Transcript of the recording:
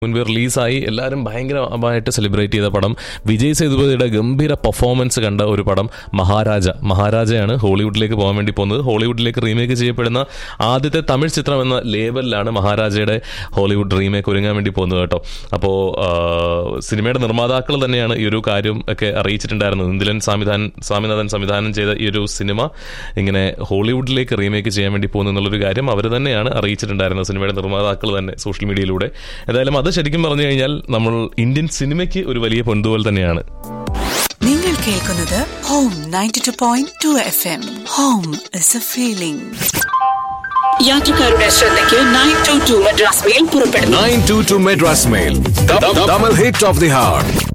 മുൻപ് റിലീസായി എല്ലാവരും ഭയങ്കരമായിട്ട് സെലിബ്രേറ്റ് ചെയ്ത പടം വിജയ് സേതുപതിയുടെ ഗംഭീര പെർഫോമൻസ് കണ്ട ഒരു പടം മഹാരാജ മഹാരാജയാണ് ഹോളിവുഡിലേക്ക് പോകാൻ വേണ്ടി പോകുന്നത് ഹോളിവുഡിലേക്ക് റീമേക്ക് ചെയ്യപ്പെടുന്ന ആദ്യത്തെ തമിഴ് ചിത്രം എന്ന ലേബലിലാണ് മഹാരാജയുടെ ഹോളിവുഡ് റീമേക്ക് ഒരുങ്ങാൻ വേണ്ടി പോകുന്നത് കേട്ടോ അപ്പോൾ സിനിമയുടെ നിർമ്മാതാക്കൾ തന്നെയാണ് ഈ ഒരു കാര്യം ഒക്കെ അറിയിച്ചിട്ടുണ്ടായിരുന്നത് ഇന്ദിലൻ സംവിധാനം സ്വാമിനാഥൻ സംവിധാനം ചെയ്ത ഈ ഒരു സിനിമ ഇങ്ങനെ ഹോളിവുഡിലേക്ക് റീമേക്ക് ചെയ്യാൻ വേണ്ടി പോകുന്നു എന്നുള്ളൊരു കാര്യം അവർ തന്നെയാണ് അറിയിച്ചിട്ടുണ്ടായിരുന്നത് സിനിമയുടെ നിർമ്മാതാക്കൾ തന്നെ സോഷ്യൽ മീഡിയയിലൂടെ ഏതായാലും അത് ശരിക്കും പറഞ്ഞു കഴിഞ്ഞാൽ നമ്മൾ ഇന്ത്യൻ സിനിമയ്ക്ക് ഒരു വലിയ പൊന്തുപോൽ തന്നെയാണ് നിങ്ങൾ കേൾക്കുന്നത് home ninety two point two F M home is a feeling യാത്രക്കാരുടെ ശ്രദ്ധയ്ക്ക് nine two two Madras mail പുറപ്പെടുന്നു 922 Madras Mail. The, the, double hit of the heart.